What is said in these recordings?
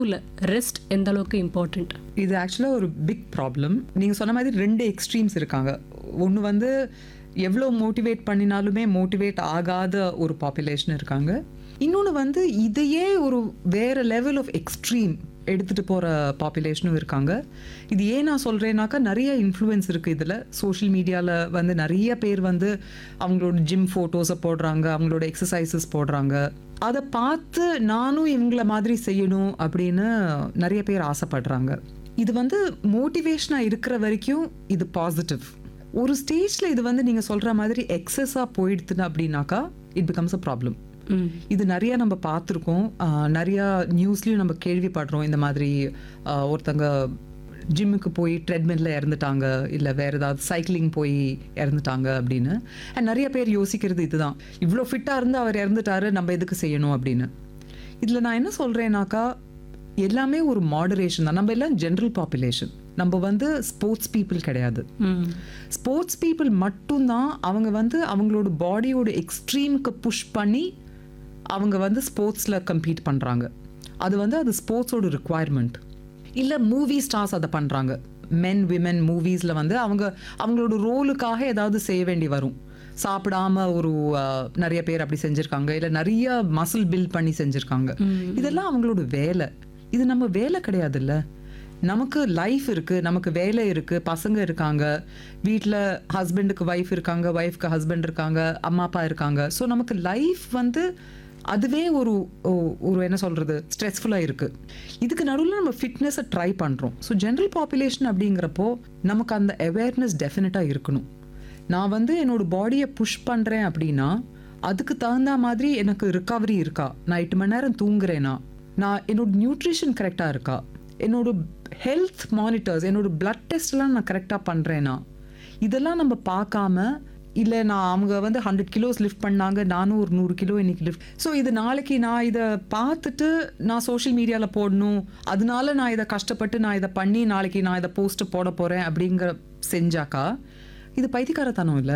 இல்லை ரெஸ்ட் எந்த அளவுக்கு இம்பார்ட்டண்ட் இது ஆக்சுவலாக ஒரு பிக் ப்ராப்ளம் நீங்கள் சொன்ன மாதிரி ரெண்டு எக்ஸ்ட்ரீம்ஸ் இருக்காங்க ஒன்று வந்து எவ்வளோ மோட்டிவேட் பண்ணினாலுமே மோட்டிவேட் ஆகாத ஒரு பாப்புலேஷன் இருக்காங்க இன்னொன்று வந்து இதையே ஒரு வேறு லெவல் ஆஃப் எக்ஸ்ட்ரீம் எடுத்துகிட்டு போகிற பாப்புலேஷனும் இருக்காங்க இது ஏன் நான் சொல்கிறேன்னாக்கா நிறைய இன்ஃப்ளூயன்ஸ் இருக்குது இதில் சோஷியல் மீடியாவில் வந்து நிறைய பேர் வந்து அவங்களோட ஜிம் ஃபோட்டோஸை போடுறாங்க அவங்களோட எக்ஸசைசஸ் போடுறாங்க அதை பார்த்து நானும் இவங்கள மாதிரி செய்யணும் அப்படின்னு நிறைய பேர் ஆசைப்படுறாங்க இது வந்து மோட்டிவேஷனாக இருக்கிற வரைக்கும் இது பாசிட்டிவ் ஒரு ஸ்டேஜில் இது வந்து நீங்கள் சொல்கிற மாதிரி எக்ஸஸாக போயிடுதுன்னு அப்படின்னாக்கா இட் பிகம்ஸ் அ ப்ராப்ளம் இது நிறைய நம்ம பார்த்துருக்கோம் ஆஹ் நிறைய நியூஸ்லயும் நம்ம கேள்விப்படுறோம் இந்த மாதிரி ஆஹ் ஒருத்தங்க ஜிம்முக்கு போய் ட்ரெட்மில்ல இறந்துட்டாங்க இல்லை வேற ஏதாவது சைக்கிளிங் போய் இறந்துட்டாங்க அப்படின்னு அண்ட் நிறைய பேர் யோசிக்கிறது இதுதான் இவ்வளோ ஃபிட்டாக இருந்து அவர் இறந்துட்டாரு நம்ம எதுக்கு செய்யணும் அப்படின்னு இதில் நான் என்ன சொல்கிறேன்னாக்கா எல்லாமே ஒரு மாடரேஷன் தான் நம்ம எல்லாம் ஜென்ரல் பாப்புலேஷன் நம்ம வந்து ஸ்போர்ட்ஸ் பீப்புள் கிடையாது ஸ்போர்ட்ஸ் பீப்புள் மட்டும்தான் அவங்க வந்து அவங்களோட பாடியோட எக்ஸ்ட்ரீமுக்கு புஷ் பண்ணி அவங்க வந்து ஸ்போர்ட்ஸில் கம்பீட் பண்ணுறாங்க அது வந்து அது ஸ்போர்ட்ஸோட ரிக்குவயர்மெண்ட் இல்லை மூவி ஸ்டார்ஸ் அதை பண்ணுறாங்க மென் விமென் மூவிஸில் வந்து அவங்க அவங்களோட ரோலுக்காக ஏதாவது செய்ய வேண்டி வரும் சாப்பிடாம ஒரு அஹ், நிறைய பேர் அப்படி செஞ்சுருக்காங்க இல்லை நிறைய மசில் பில்ட் பண்ணி செஞ்சுருக்காங்க இதெல்லாம் அவங்களோட வேலை இது நம்ம வேலை கிடையாதுல்ல நமக்கு லைஃப் இருக்கு நமக்கு வேலை இருக்கு பசங்க இருக்காங்க வீட்டில் ஹஸ்பண்டுக்கு ஒய்ஃப் இருக்காங்க ஒய்ஃப்க்கு ஹஸ்பண்ட் இருக்காங்க அம்மா அப்பா இருக்காங்க ஸோ நமக்கு லைஃப் வந்து அதுவே ஒரு ஒ- ஒரு என்ன சொல்றது ஸ்ட்ரெஸ்ஃபுல்லாக இருக்கு இதுக்கு நடுவில் நம்ம ஃபிட்னஸை ட்ரை பண்ணுறோம் ஸோ ஜென்ரல் பாப்புலேஷன் அப்படிங்கிறப்போ நமக்கு அந்த அவேர்னஸ் டெஃபினட்டாக இருக்கணும் நான் வந்து என்னோட பாடியை புஷ் பண்ணுறேன் அப்படின்னா அதுக்கு தகுந்த மாதிரி எனக்கு ரிகவரி இருக்கா நான் எட்டு மணி நேரம் தூங்குறேனா நான் என்னோட நியூட்ரிஷன் கரெக்டாக இருக்கா என்னோட ஹெல்த் மானிட்டர்ஸ் என்னோட பிளட் டெஸ்ட்லாம் நான் கரெக்டாக பண்ணுறேனா இதெல்லாம் நம்ம பார்க்காம இல்லை நான் அவங்க வந்து ஹண்ட்ரட் கிலோஸ் லிஃப்ட் பண்ணாங்க நானும் ஒரு நூறு கிலோ இன்னைக்கு லிஃப்ட் ஸோ இது நாளைக்கு நான் இதை பார்த்துட்டு நான் சோஷியல் மீடியாவில் போடணும் அதனால நான் இதை கஷ்டப்பட்டு நான் இதை பண்ணி நாளைக்கு நான் இதை போஸ்ட் போட போகிறேன் அப்படிங்கிற செஞ்சாக்கா இது பைத்தியக்காரத்தனம் இல்லை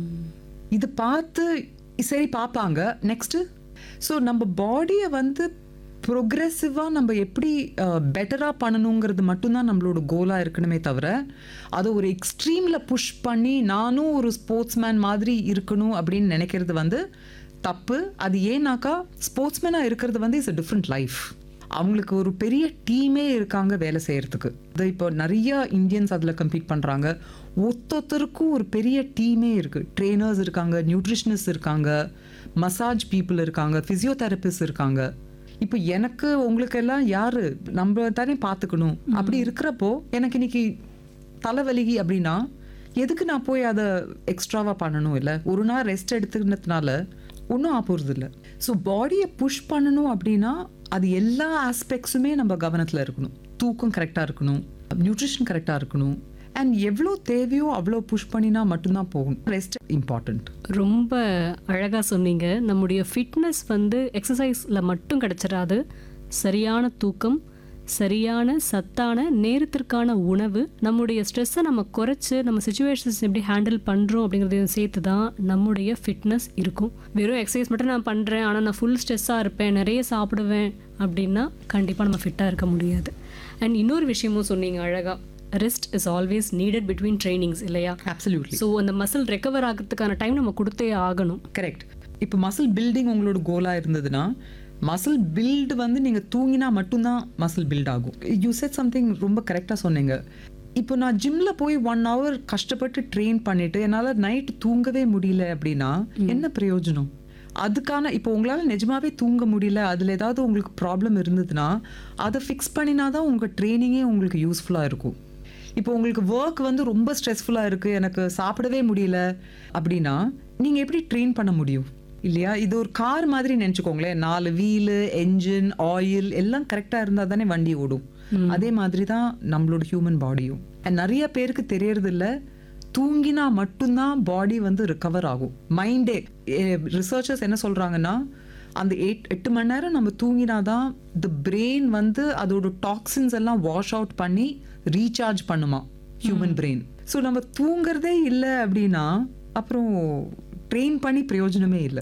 இது பார்த்து சரி பார்ப்பாங்க நெக்ஸ்ட்டு ஸோ நம்ம பாடியை வந்து ப்ரொக்ரெசிவாக நம்ம எப்படி பெட்டராக பண்ணணுங்கிறது மட்டும்தான் நம்மளோட கோலாக இருக்கணுமே தவிர அதை ஒரு எக்ஸ்ட்ரீமில் புஷ் பண்ணி நானும் ஒரு ஸ்போர்ட்ஸ்மேன் மாதிரி இருக்கணும் அப்படின்னு நினைக்கிறது வந்து தப்பு அது ஏன்னாக்கா ஸ்போர்ட்ஸ்மேனாக இருக்கிறது வந்து இட்ஸ் a டிஃப்ரெண்ட் லைஃப் அவங்களுக்கு ஒரு பெரிய டீமே இருக்காங்க வேலை செய்யறதுக்கு இது இப்போ நிறைய இந்தியன்ஸ் அதில் கம்பீட் பண்ணுறாங்க ஒத்தொத்தருக்கும் ஒரு பெரிய டீமே இருக்குது ட்ரெயினர்ஸ் இருக்காங்க நியூட்ரிஷனிஸ்ட் இருக்காங்க மசாஜ் பீப்புள் இருக்காங்க ஃபிசியோதெரபிஸ்ட் இருக்காங்க இப்போ எனக்கு உங்களுக்கெல்லாம் யாரு நம்ம தானே பார்த்துக்கணும் அப்படி இருக்கிறப்போ எனக்கு இன்னைக்கு தலைவலி அப்படின்னா எதுக்கு நான் போய் அதை எக்ஸ்ட்ராவாக பண்ணணும் இல்லை ஒரு நாள் ரெஸ்ட் எடுத்துக்கினதுனால ஒன்றும் ஆப்போறது இல்லை ஸோ பாடியை புஷ் பண்ணணும் அப்படின்னா அது எல்லா ஆஸ்பெக்ட்ஸுமே நம்ம கவனத்தில் இருக்கணும் தூக்கம் கரெக்டாக இருக்கணும் நியூட்ரிஷன் கரெக்டாக இருக்கணும் அண்ட் எவ்வளோ தேவையோ அவ்வளோ புஷ் பண்ணினா மட்டும்தான் போகும் ரெஸ்ட் இம்பார்ட்டண்ட் ரொம்ப அழகாக சொன்னீங்க நம்முடைய ஃபிட்னஸ் வந்து எக்ஸசைஸில் மட்டும் கிடைச்சிடாது சரியான தூக்கம் சரியான சத்தான நேரத்திற்கான உணவு நம்முடைய ஸ்ட்ரெஸ்ஸை நம்ம குறைச்சு நம்ம சுச்சுவேஷன்ஸ் எப்படி ஹேண்டில் பண்ணுறோம் அப்படிங்கிறதையும் சேர்த்து தான் நம்முடைய ஃபிட்னஸ் இருக்கும் வெறும் எக்ஸசைஸ் மட்டும் நான் பண்ணுறேன் ஆனால் நான் ஃபுல் ஸ்ட்ரெஸ்ஸாக இருப்பேன் நிறைய சாப்பிடுவேன் அப்படின்னா கண்டிப்பாக நம்ம ஃபிட்டாக இருக்க முடியாது அண்ட் இன்னொரு விஷயமும் சொன்னீங்க அழகாக rest is always needed between trainings இல்லையா அப்சல்யூட்லி ஸோ அந்த மசில் ரெக்கவர் ஆகிறதுக்கான டைம் நம்ம கொடுத்தே ஆகணும் கரெக்ட் இப்போ மசில் பில்டிங் உங்களோட கோலாக இருந்ததுன்னா மசில் பில்டு வந்து நீங்கள் தூங்கினா மட்டும்தான் மசில் பில்ட் ஆகும் யூ செட் சம்திங் ரொம்ப கரெக்டாக சொன்னீங்க இப்போ நான் ஜிம்ல போய் ஒன் ஹவர் கஷ்டப்பட்டு ட்ரெயின் பண்ணிட்டு என்னால் நைட் தூங்கவே முடியல அப்படின்னா என்ன பிரயோஜனம் அதுக்கான இப்போ உங்களால் நிஜமாவே தூங்க முடியல அதில் ஏதாவது உங்களுக்கு ப்ராப்ளம் இருந்ததுன்னா அதை ஃபிக்ஸ் பண்ணினா தான் உங்கள் ட்ரைனிங்கே உங்களுக்கு யூஸ்ஃபுல்லாக இருக்கும் இப்போ உங்களுக்கு ஒர்க் வந்து ரொம்ப ஸ்ட்ரெஸ்ஃபுல்லாக இருக்குது எனக்கு சாப்பிடவே முடியல அப்படின்னா நீங்கள் எப்படி ட்ரெயின் பண்ண முடியும் இல்லையா இது ஒரு கார் மாதிரி நினச்சிக்கோங்களேன் நாலு வீலு என்ஜின் ஆயில் எல்லாம் கரெக்டாக இருந்தால் தானே வண்டி ஓடும் அதே மாதிரி தான் நம்மளோட ஹியூமன் பாடியும் And நிறைய பேருக்கு தெரியறது இல்ல தூங்கினா மட்டும்தான் பாடி வந்து ரிகவர் ஆகும் மைண்டே ரிசர்ச்சர்ஸ் என்ன சொல்கிறாங்கன்னா அந்த எட் எட்டு மணி நேரம் நம்ம தூங்கினாதான் த பிரெயின் வந்து அதோட டாக்ஸின்ஸ் எல்லாம் வாஷ் அவுட் பண்ணி ரீசார்ஜ் பண்ணுமா ஹியூமன் பிரெயின் ஸோ நம்ம தூங்குறதே இல்லை அப்படின்னா அப்புறம் ட்ரெயின் பண்ணி பிரயோஜனமே இல்லை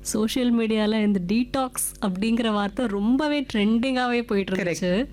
சோஷியல் மீடியால இந்த டீடாக்ஸ் அப்படிங்கிற வார்த்தை ரொம்பவே ட்ரெண்டிங்காகவே போயிட்டு இருந்துச்சு